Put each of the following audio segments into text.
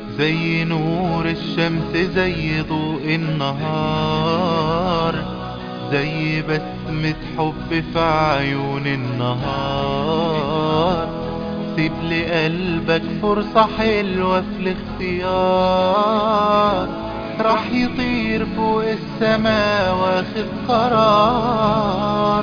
زي نور الشمس زي ضوء النهار زي بسمة حب في عيون النهار سيب لقلبك فرصة حلوة في الاختيار راح يطير فوق السماء واخد قرار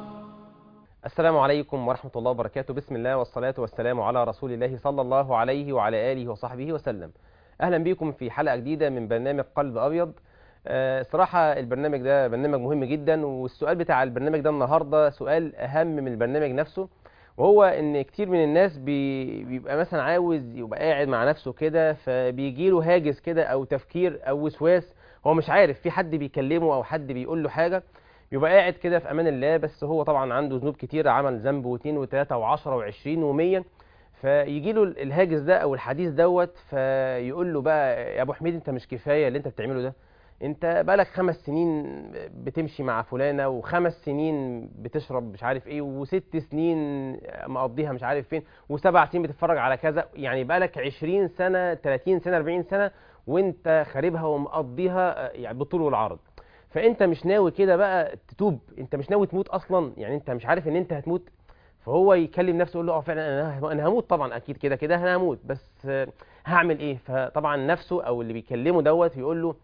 السلام عليكم ورحمة الله وبركاته بسم الله والصلاة والسلام على رسول الله صلى الله عليه وعلى آله وصحبه وسلم أهلا بكم في حلقة جديدة من برنامج قلب أبيض آه، صراحة البرنامج ده برنامج مهم جدا والسؤال بتاع البرنامج ده النهاردة سؤال أهم من البرنامج نفسه وهو ان كتير من الناس بي... بيبقى مثلا عاوز يبقى قاعد مع نفسه كده فبيجيله هاجس كده او تفكير او وسواس هو مش عارف في حد بيكلمه او حد بيقول له حاجة يبقى قاعد كده في امان الله بس هو طبعا عنده ذنوب كتير عمل ذنب واثنين وثلاثة وعشرة وعشرين ومية فيجي له الهاجس ده او الحديث دوت فيقول له بقى يا ابو حميد انت مش كفاية اللي انت بتعمله ده انت بقالك خمس سنين بتمشي مع فلانة وخمس سنين بتشرب مش عارف ايه وست سنين مقضيها مش عارف فين وسبع سنين بتتفرج على كذا يعني بقالك عشرين سنة تلاتين سنة اربعين سنة وانت خاربها ومقضيها يعني بالطول والعرض فانت مش ناوي كده بقى تتوب انت مش ناوي تموت اصلا يعني انت مش عارف ان انت هتموت فهو يكلم نفسه يقول له اه فعلا انا انا هموت طبعا اكيد كده كده انا هموت بس هعمل ايه فطبعا نفسه او اللي بيكلمه دوت يقول له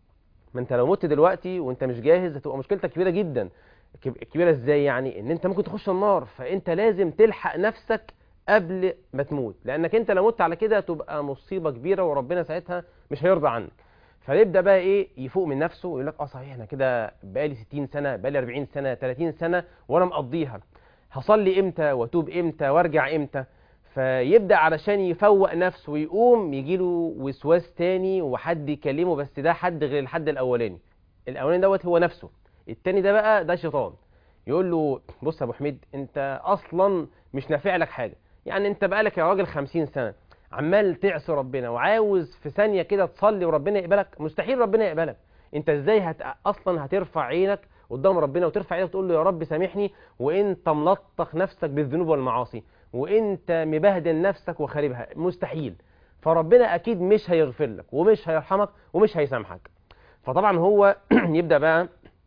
ما انت لو مت دلوقتي وانت مش جاهز هتبقى مشكلتك كبيره جدا كبيره ازاي يعني ان انت ممكن تخش النار فانت لازم تلحق نفسك قبل ما تموت لانك انت لو مت على كده هتبقى مصيبه كبيره وربنا ساعتها مش هيرضى عنك فيبدا بقى ايه يفوق من نفسه ويقول لك اه صحيح انا كده بقالي 60 سنه بقالي 40 سنه 30 سنه وانا مقضيها هصلي امتى واتوب امتى وارجع امتى فيبدا علشان يفوق نفسه ويقوم يجيله وسواس تاني وحد يكلمه بس ده حد غير الحد الاولاني الاولاني دوت هو نفسه التاني ده بقى ده شيطان يقول له بص يا ابو حميد انت اصلا مش نافع لك حاجه يعني انت بقالك يا راجل 50 سنه عمال تعصي ربنا وعاوز في ثانيه كده تصلي وربنا يقبلك مستحيل ربنا يقبلك انت ازاي هت... اصلا هترفع عينك قدام ربنا وترفع عينك وتقول له يا رب سامحني وانت ملطخ نفسك بالذنوب والمعاصي وانت مبهدل نفسك وخاربها مستحيل فربنا اكيد مش هيغفر لك ومش هيرحمك ومش هيسامحك فطبعا هو يبدا بقى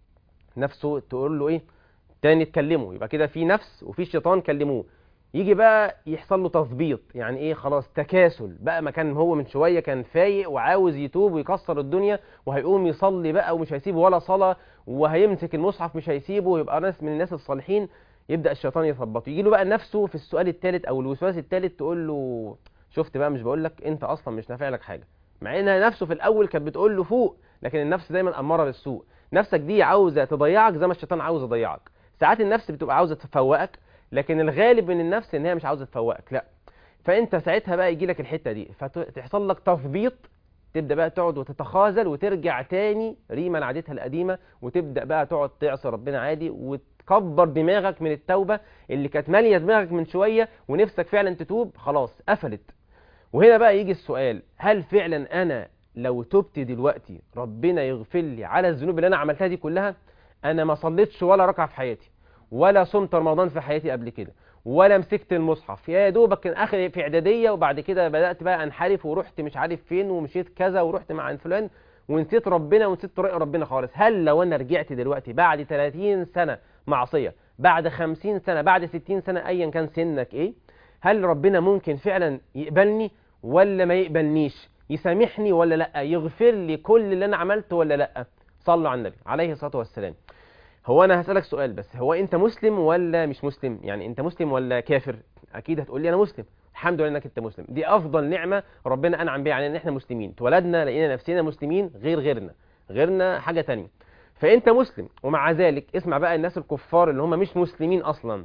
نفسه تقول له ايه تاني تكلمه يبقى كده في نفس وفي شيطان كلموه يجي بقى يحصل له تثبيط يعني ايه خلاص تكاسل بقى ما كان هو من شويه كان فايق وعاوز يتوب ويكسر الدنيا وهيقوم يصلي بقى ومش هيسيب ولا صلاه وهيمسك المصحف مش هيسيبه ويبقى ناس من الناس الصالحين يبدا الشيطان يثبطه يجي له بقى نفسه في السؤال الثالث او الوسواس الثالث تقول له شفت بقى مش بقول لك انت اصلا مش نافع لك حاجه مع انها نفسه في الاول كانت بتقول له فوق لكن النفس دايما اماره بالسوء نفسك دي عاوزه تضيعك زي ما الشيطان عاوز يضيعك ساعات النفس بتبقى عاوزه تفوقك لكن الغالب من النفس ان هي مش عاوزه تفوقك لا فانت ساعتها بقى يجي لك الحته دي فتحصل لك تثبيط تبدا بقى تقعد وتتخاذل وترجع تاني ريما لعادتها القديمه وتبدا بقى تقعد تعصي ربنا عادي وتكبر دماغك من التوبه اللي كانت ماليه دماغك من شويه ونفسك فعلا تتوب خلاص قفلت وهنا بقى يجي السؤال هل فعلا انا لو تبت دلوقتي ربنا يغفر لي على الذنوب اللي انا عملتها دي كلها انا ما صليتش ولا ركعه في حياتي ولا صمت رمضان في حياتي قبل كده ولا مسكت المصحف يا دوبك كان اخر في اعداديه وبعد كده بدات بقى انحرف ورحت مش عارف فين ومشيت كذا ورحت مع فلان ونسيت ربنا ونسيت طريق ربنا خالص هل لو انا رجعت دلوقتي بعد 30 سنه معصيه بعد 50 سنه بعد 60 سنه ايا كان سنك ايه هل ربنا ممكن فعلا يقبلني ولا ما يقبلنيش يسامحني ولا لا يغفر لي كل اللي انا عملته ولا لا صلوا على النبي عليه الصلاه والسلام هو انا هسألك سؤال بس هو انت مسلم ولا مش مسلم يعني انت مسلم ولا كافر اكيد هتقول لي انا مسلم الحمد لله انك انت مسلم دي افضل نعمة ربنا انعم بيها علينا ان احنا مسلمين اتولدنا لقينا نفسنا مسلمين غير غيرنا غيرنا حاجة تانية فانت مسلم ومع ذلك اسمع بقى الناس الكفار اللي هم مش مسلمين اصلا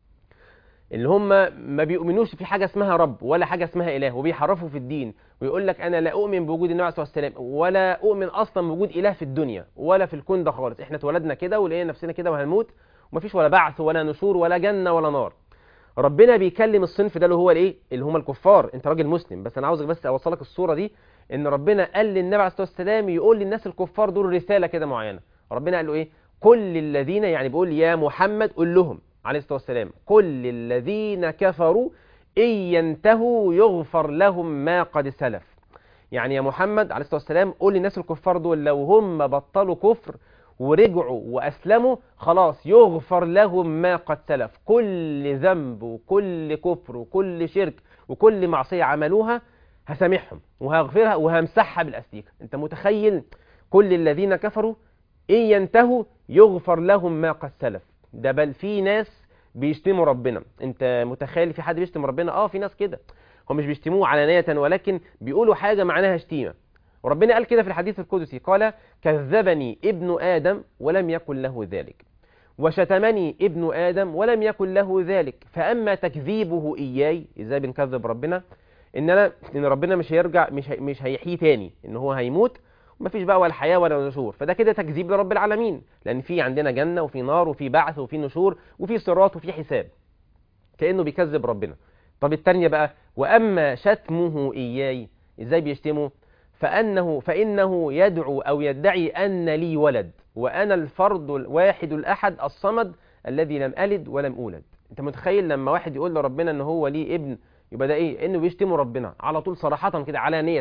اللي هم ما بيؤمنوش في حاجة اسمها رب ولا حاجة اسمها إله وبيحرفوا في الدين ويقول لك أنا لا أؤمن بوجود النبي عليه الصلاة والسلام ولا أؤمن أصلا بوجود إله في الدنيا ولا في الكون ده خالص إحنا اتولدنا كده ولقينا نفسنا كده وهنموت ومفيش ولا بعث ولا نشور ولا جنة ولا نار ربنا بيكلم الصنف ده اللي هو الايه اللي هم الكفار انت راجل مسلم بس انا عاوزك بس اوصلك الصوره دي ان ربنا قال للنبي عليه الصلاه والسلام يقول للناس الكفار دول رساله كده معينه ربنا قال له ايه كل الذين يعني بيقول يا محمد قول لهم عليه الصلاة والسلام كل الذين كفروا إن ينتهوا يغفر لهم ما قد سلف يعني يا محمد عليه الصلاه والسلام قول للناس الكفار دول لو هم بطلوا كفر ورجعوا واسلموا خلاص يغفر لهم ما قد سلف كل ذنب وكل كفر وكل شرك وكل معصيه عملوها هسامحهم وهغفرها وهمسحها بالاستيكه انت متخيل كل الذين كفروا ان ينتهوا يغفر لهم ما قد سلف ده بل في ناس بيشتموا ربنا انت متخيل في حد بيشتم ربنا اه في ناس كده هم مش بيشتموه علانية ولكن بيقولوا حاجة معناها شتيمة وربنا قال كده في الحديث القدسي قال كذبني ابن آدم ولم يكن له ذلك وشتمني ابن آدم ولم يكن له ذلك فأما تكذيبه إياي إزاي بنكذب ربنا إن أنا إن ربنا مش هيرجع مش هي مش هيحيي تاني إن هو هيموت ومفيش بقى ولا حياة ولا نشور فده كده تكذيب لرب العالمين لأن في عندنا جنة وفي نار وفي بعث وفي نشور وفي صراط وفي حساب كأنه بيكذب ربنا طب التانية بقى وأما شتمه إياي إزاي بيشتمه فأنه فإنه يدعو أو يدعي أن لي ولد وأنا الفرد الواحد الأحد الصمد الذي لم ألد ولم أولد أنت متخيل لما واحد يقول لربنا أن هو ليه ابن يبقى ده إيه إنه بيشتمه ربنا على طول صراحة كده علانية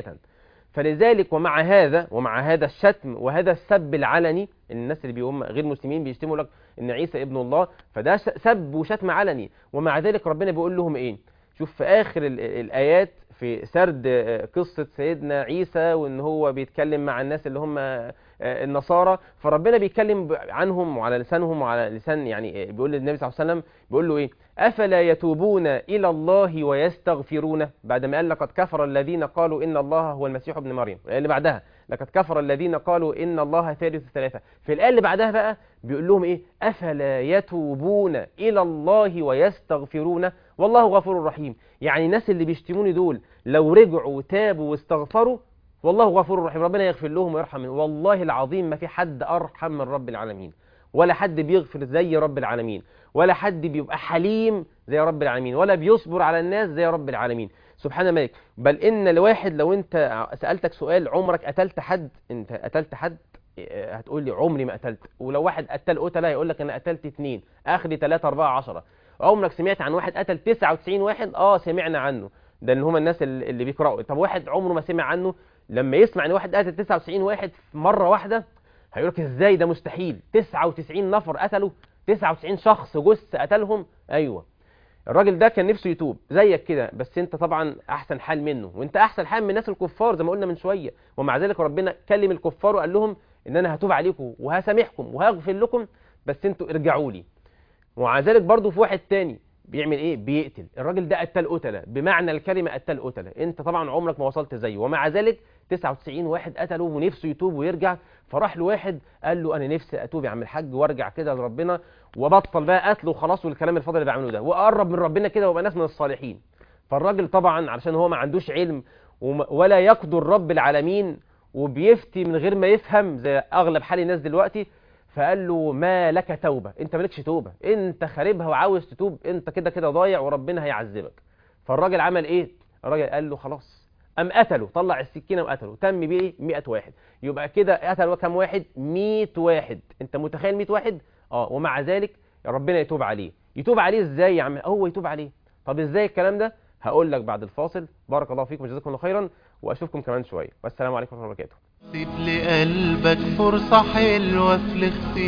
فلذلك ومع هذا ومع هذا الشتم وهذا السب العلني الناس اللي بيهم غير مسلمين بيشتموا لك ان عيسى ابن الله فده سب وشتم علني ومع ذلك ربنا بيقول لهم ايه شوف في اخر ال- الايات في سرد قصة سيدنا عيسى وان هو بيتكلم مع الناس اللي هم النصارى فربنا بيتكلم عنهم وعلى لسانهم وعلى لسان يعني بيقول للنبي صلى الله عليه وسلم بيقول له ايه افلا يتوبون الى الله ويستغفرونه بعد ما قال لقد كفر الذين قالوا ان الله هو المسيح ابن مريم اللي بعدها لقد كفر الذين قالوا ان الله ثالث ثلاثه في الايه اللي بعدها بقى بيقول لهم ايه افلا يتوبون الى الله ويستغفرونه والله غفور رحيم يعني الناس اللي بيشتموني دول لو رجعوا وتابوا واستغفروا والله غفور رحيم ربنا يغفر لهم ويرحم منهم والله العظيم ما في حد ارحم من رب العالمين ولا حد بيغفر زي رب العالمين ولا حد بيبقى حليم زي رب العالمين ولا بيصبر على الناس زي رب العالمين سبحان الملك بل ان الواحد لو انت سالتك سؤال عمرك قتلت حد انت قتلت حد هتقول لي عمري ما قتلت ولو واحد قتل قتله هيقول لك انا قتلت اثنين اخري 3 4 10 عمرك سمعت عن واحد قتل 99 واحد اه سمعنا عنه ده اللي هم الناس اللي بيقراوا طب واحد عمره ما سمع عنه لما يسمع ان واحد قتل 99 واحد في مره واحده هيقول لك ازاي ده مستحيل 99 نفر قتلوا 99 شخص جث قتلهم ايوه الراجل ده كان نفسه يتوب زيك كده بس انت طبعا احسن حال منه وانت احسن حال من الناس الكفار زي ما قلنا من شويه ومع ذلك ربنا كلم الكفار وقال لهم ان انا هتوب عليكم وهسامحكم وهغفر لكم بس انتوا ارجعوا لي ومع ذلك برضه في واحد تاني بيعمل ايه بيقتل الراجل ده قتل قتله بمعنى الكلمه قتل قتله انت طبعا عمرك ما وصلت زيه ومع ذلك 99 واحد قتلوا ونفسه يتوب ويرجع فراح لواحد قال له انا نفسي اتوب يا عم الحاج وارجع كده لربنا وبطل بقى قتل وخلاص والكلام الفاضي اللي بعمله ده واقرب من ربنا كده وابقى ناس من الصالحين فالراجل طبعا علشان هو ما عندوش علم ولا يقدر رب العالمين وبيفتي من غير ما يفهم زي اغلب حال الناس دلوقتي فقال له ما لك توبة انت مالكش توبة انت خاربها وعاوز تتوب انت كده كده ضايع وربنا هيعذبك فالراجل عمل ايه الراجل قال له خلاص قام قتله طلع السكينه وقتله تم بيه 100 واحد يبقى كده قتل كام واحد 100 واحد انت متخيل 100 واحد اه ومع ذلك ربنا يتوب عليه يتوب عليه ازاي يا عم هو يتوب عليه طب ازاي الكلام ده هقول لك بعد الفاصل بارك الله فيكم وجزاكم الله خيرا واشوفكم كمان شويه والسلام عليكم ورحمه الله وبركاته سيب لقلبك فرصة حلوة في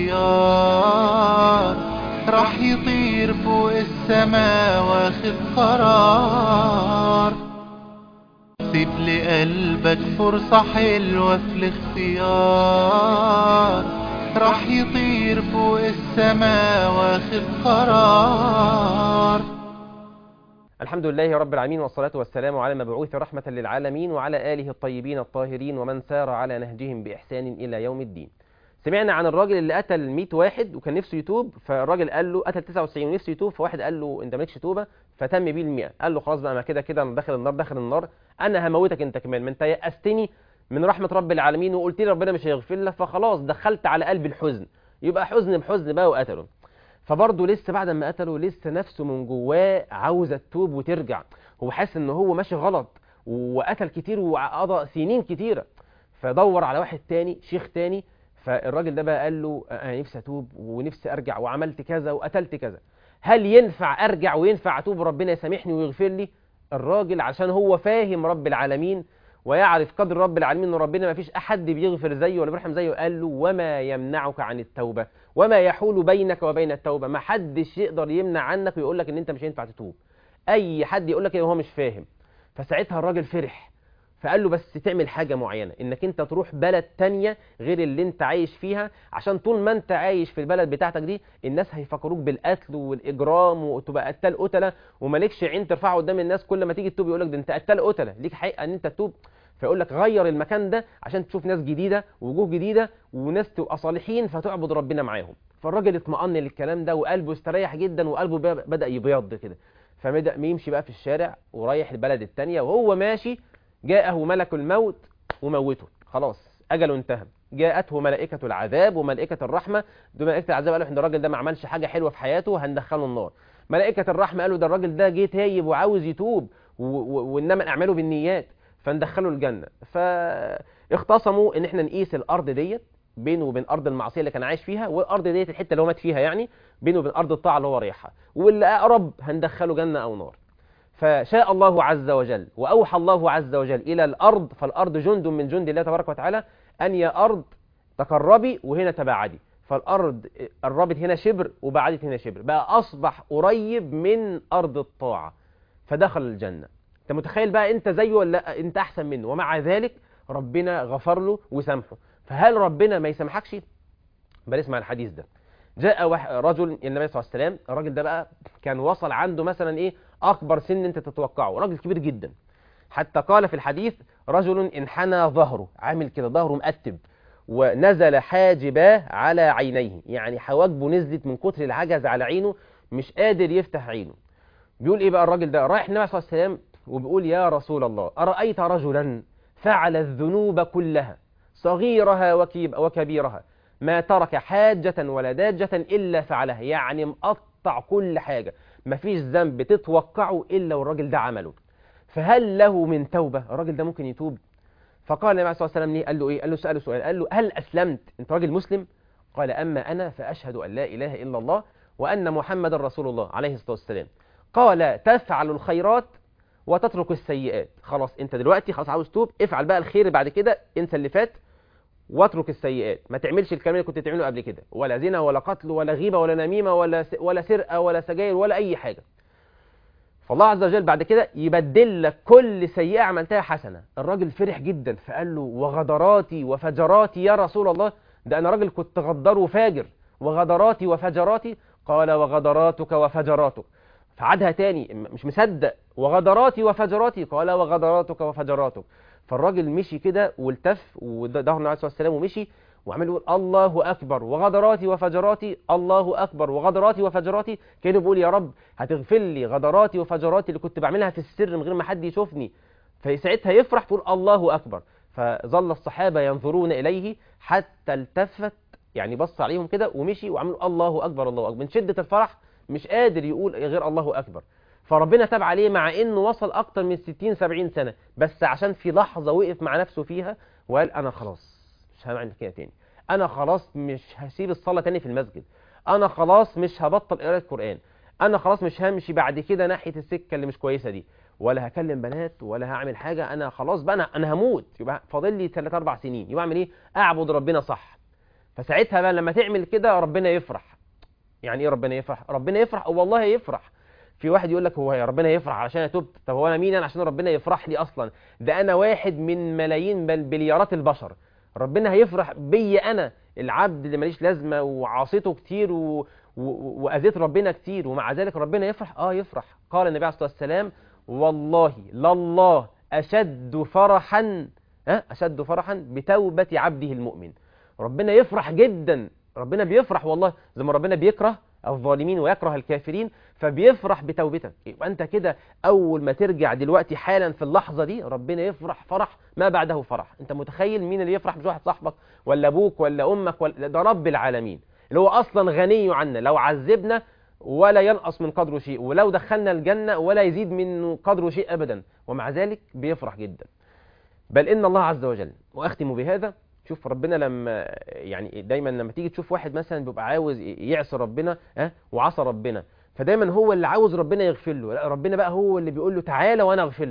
الاختيار راح يطير فوق السما واخد قرار سيب لقلبك فرصة حلوة في الاختيار راح يطير فوق السما واخد قرار الحمد لله رب العالمين والصلاة والسلام على المبعوث رحمة للعالمين وعلى آله الطيبين الطاهرين ومن سار على نهجهم بإحسان إلى يوم الدين سمعنا عن الراجل اللي قتل 100 واحد وكان نفسه يتوب فالراجل قال له قتل 99 ونفسه يتوب فواحد قال له انت مالكش توبه فتم بيه ال100 قال له خلاص بقى ما كده كده انا داخل النار داخل النار انا هموتك انت كمان ما انت يأستني من رحمه رب العالمين وقلت لي ربنا مش هيغفر لك فخلاص دخلت على قلبي الحزن يبقى حزن بحزن بقى وقتله فبرضه لسه بعد ما قتله لسه نفسه من جواه عاوزه تتوب وترجع هو حاسس ان هو ماشي غلط وقتل كتير وقضى سنين كتيره فدور على واحد تاني شيخ تاني فالراجل ده بقى قال له انا نفسي اتوب ونفسي ارجع وعملت كذا وقتلت كذا هل ينفع ارجع وينفع اتوب ربنا يسامحني ويغفر لي الراجل عشان هو فاهم رب العالمين ويعرف قدر رب العالمين ان ربنا ما فيش احد بيغفر زيه ولا بيرحم زيه قال له وما يمنعك عن التوبه وما يحول بينك وبين التوبه ما حدش يقدر يمنع عنك ويقول لك ان انت مش هينفع تتوب اي حد يقول لك ان هو مش فاهم فساعتها الراجل فرح فقال له بس تعمل حاجة معينة انك انت تروح بلد تانية غير اللي انت عايش فيها عشان طول ما انت عايش في البلد بتاعتك دي الناس هيفكروك بالقتل والاجرام وتبقى قتال قتلة ومالكش عين ترفعه قدام الناس كل ما تيجي تتوب يقول لك ده انت قتال قتلة ليك حقيقة ان انت تتوب فيقول لك غير المكان ده عشان تشوف ناس جديدة ووجوه جديدة وناس تبقى صالحين فتعبد ربنا معاهم فالراجل اطمأن للكلام ده وقلبه استريح جدا وقلبه بدأ يبيض كده فبدأ يمشي بقى في الشارع ورايح البلد التانية وهو ماشي جاءه ملك الموت وموته خلاص أجله انتهى جاءته ملائكة العذاب وملائكة الرحمة دول ملائكة العذاب قالوا احنا الراجل ده ما عملش حاجة حلوة في حياته هندخله النار ملائكة الرحمة قالوا ده الراجل ده جه تايب وعاوز يتوب وانما الاعمال بالنيات فندخله الجنة فاختصموا ان احنا نقيس الارض ديت بينه وبين ارض المعصيه اللي كان عايش فيها والارض ديت الحته اللي هو مات فيها يعني بينه وبين ارض الطاعه اللي هو رايحها واللي اقرب هندخله جنه او نار فشاء الله عز وجل واوحى الله عز وجل الى الارض فالارض جند من جند الله تبارك وتعالى ان يا ارض تقربي وهنا تباعدي فالارض قربت هنا شبر وبعدت هنا شبر بقى اصبح قريب من ارض الطاعه فدخل الجنه انت متخيل بقى انت زيه ولا لا انت احسن منه ومع ذلك ربنا غفر له وسامحه فهل ربنا ما يسامحكش بل اسمع الحديث ده جاء رجل النبي صلى الله عليه وسلم الراجل ده بقى كان وصل عنده مثلا ايه اكبر سن انت تتوقعه راجل كبير جدا حتى قال في الحديث رجل انحنى ظهره عامل كده ظهره مقتب ونزل حاجباه على عينيه يعني حواجبه نزلت من كتر العجز على عينه مش قادر يفتح عينه بيقول ايه بقى الراجل ده رايح النبي صلى الله عليه وسلم وبيقول يا رسول الله ارايت رجلا فعل الذنوب كلها صغيرها وكبيرها ما ترك حاجة ولا داجة إلا فعلها يعني مقطع كل حاجة مفيش ذنب تتوقعه إلا والراجل ده عمله فهل له من توبة الراجل ده ممكن يتوب فقال النبي صلى الله عليه وسلم ليه قال له إيه قال له سأله سؤال قال له هل أسلمت أنت راجل مسلم قال أما أنا فأشهد أن لا إله إلا الله وأن محمد رسول الله عليه الصلاة والسلام قال تفعل الخيرات وتترك السيئات خلاص انت دلوقتي خلاص عاوز توب افعل بقى الخير بعد كده انسى اللي فات واترك السيئات ما تعملش الكلام اللي كنت تعمله قبل كده ولا زنا ولا قتل ولا غيبة ولا نميمة ولا ولا سرقة ولا سجاير ولا أي حاجة فالله عز وجل بعد كده يبدل لك كل سيئة عملتها حسنة الراجل فرح جدا فقال له وغدراتي وفجراتي يا رسول الله ده أنا راجل كنت غدار وفاجر وغدراتي وفجراتي قال وغدراتك وفجراتك فعادها تاني مش مصدق وغدراتي وفجراتي قال وغدراتك وفجراتك فالراجل مشي كده والتف وظهر النبي عليه الصلاه والسلام ومشي وعمل يقول الله اكبر وغدراتي وفجراتي الله اكبر وغدراتي وفجراتي كانه بيقول يا رب هتغفر لي غدراتي وفجراتي اللي كنت بعملها في السر من غير ما حد يشوفني فساعتها يفرح تقول الله اكبر فظل الصحابه ينظرون اليه حتى التفت يعني بص عليهم كده ومشي وعملوا الله اكبر الله اكبر من شده الفرح مش قادر يقول غير الله اكبر فربنا تاب عليه مع انه وصل اكتر من 60 70 سنه بس عشان في لحظه وقف مع نفسه فيها وقال انا خلاص مش هعمل كده تاني انا خلاص مش هسيب الصلاه تاني في المسجد انا خلاص مش هبطل قراءه قران انا خلاص مش همشي بعد كده ناحيه السكه اللي مش كويسه دي ولا هكلم بنات ولا هعمل حاجه انا خلاص بقى انا, أنا هموت يبقى فاضل لي 3 4 سنين يبقى اعمل ايه اعبد ربنا صح فساعتها بقى لما تعمل كده ربنا يفرح يعني ايه ربنا يفرح ربنا يفرح والله يفرح في واحد يقول لك هو يا ربنا يفرح عشان انا تبت طب هو انا مين انا عشان ربنا يفرح لي اصلا ده انا واحد من ملايين بل بليارات البشر ربنا هيفرح بي انا العبد اللي ماليش لازمه وعصيته كتير و... و... واذيت ربنا كتير ومع ذلك ربنا يفرح اه يفرح قال النبي عليه الصلاه والسلام والله لله اشد فرحا ها اشد فرحا بتوبه عبده المؤمن ربنا يفرح جدا ربنا بيفرح والله زي ما ربنا بيكره الظالمين ويكره الكافرين فبيفرح بتوبتك يبقى انت كده اول ما ترجع دلوقتي حالا في اللحظه دي ربنا يفرح فرح ما بعده فرح انت متخيل مين اللي يفرح مش واحد صاحبك ولا ابوك ولا امك ولا ده رب العالمين اللي هو اصلا غني عنا لو عذبنا ولا ينقص من قدره شيء ولو دخلنا الجنه ولا يزيد من قدره شيء ابدا ومع ذلك بيفرح جدا بل ان الله عز وجل واختم بهذا شوف ربنا لما يعني دايما لما تيجي تشوف واحد مثلا بيبقى عاوز يعصي ربنا ها وعصى ربنا فدايما هو اللي عاوز ربنا يغفر له لا ربنا بقى هو اللي بيقول له تعالى وانا اغفر لك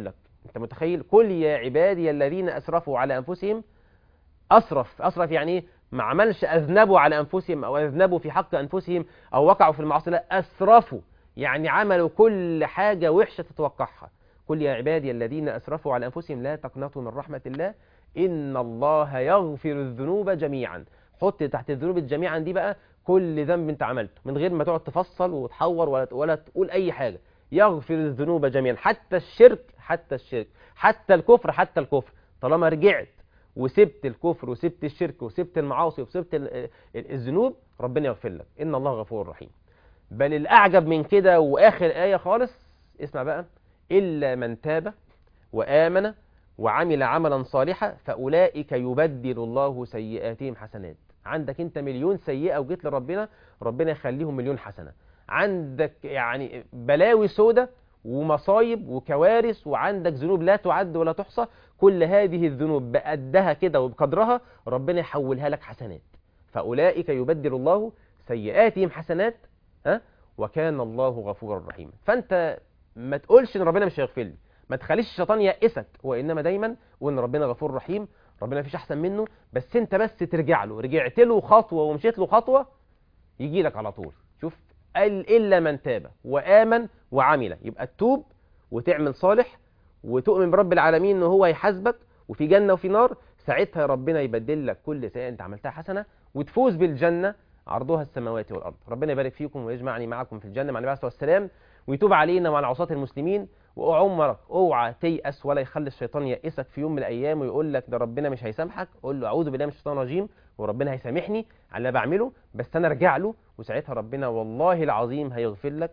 انت متخيل قل يا عبادي الذين اسرفوا على انفسهم اسرف اسرف يعني ايه ما عملش اذنبوا على انفسهم او اذنبوا في حق انفسهم او وقعوا في المعاصي لا اسرفوا يعني عملوا كل حاجه وحشه تتوقعها قل يا عبادي الذين اسرفوا على انفسهم لا تقنطوا من رحمه الله ان الله يغفر الذنوب جميعا حط تحت الذنوب جميعا دي بقى كل ذنب انت عملته من غير ما تقعد تفصل وتحور ولا ولا تقول اي حاجه يغفر الذنوب جميعا حتى الشرك حتى الشرك حتى الكفر حتى الكفر طالما رجعت وسبت الكفر وسبت الشرك وسبت المعاصي وسبت ال- ال- الذنوب ربنا يغفر لك ان الله غفور رحيم بل الاعجب من كده واخر ايه خالص اسمع بقى الا من تاب وامن وعمل عملا صالحا فاولئك يبدل الله سيئاتهم حسنات عندك انت مليون سيئه وجيت لربنا ربنا يخليهم مليون حسنه عندك يعني بلاوي سودة ومصايب وكوارث وعندك ذنوب لا تعد ولا تحصى كل هذه الذنوب بقدها كده وبقدرها ربنا يحولها لك حسنات فأولئك يبدل الله سيئاتهم حسنات ها وكان الله غفورا رحيما فأنت ما تقولش ان ربنا مش هيغفر لي ما تخليش الشيطان يأسك وإنما دايما وإن ربنا غفور رحيم ربنا مفيش أحسن منه بس أنت بس ترجع له رجعت له خطوة ومشيت له خطوة يجي لك على طول شوف قال إلا من تاب وآمن وعمل يبقى تتوب وتعمل صالح وتؤمن برب العالمين ان هو هيحاسبك وفي جنة وفي نار ساعتها ربنا يبدل لك كل سيئة انت عملتها حسنة وتفوز بالجنة عرضها السماوات والأرض ربنا يبارك فيكم ويجمعني معكم في الجنة مع النبي عليه الصلاة والسلام ويتوب علينا وعلى عصاة المسلمين وعمرك اوعى تيأس ولا يخلي الشيطان يأسك في يوم من الأيام ويقول لك ده ربنا مش هيسامحك قول له أعوذ بالله من الشيطان الرجيم وربنا هيسامحني على اللي بعمله بس أنا أرجع له وساعتها ربنا والله العظيم هيغفر لك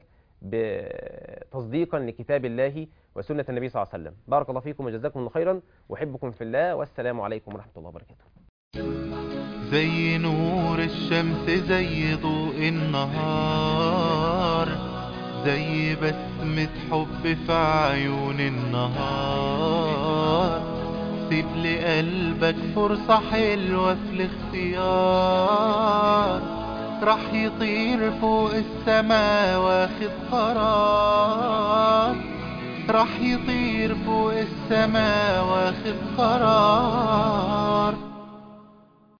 تصديقا لكتاب الله وسنة النبي صلى الله عليه وسلم بارك الله فيكم وجزاكم الله خيرا وأحبكم في الله والسلام عليكم ورحمة الله وبركاته زي نور الشمس زي ضوء النهار زي بسمة حب في عيون النهار سيب لقلبك فرصة حلوة في الاختيار راح يطير فوق السما واخد قرار راح يطير فوق السما واخد قرار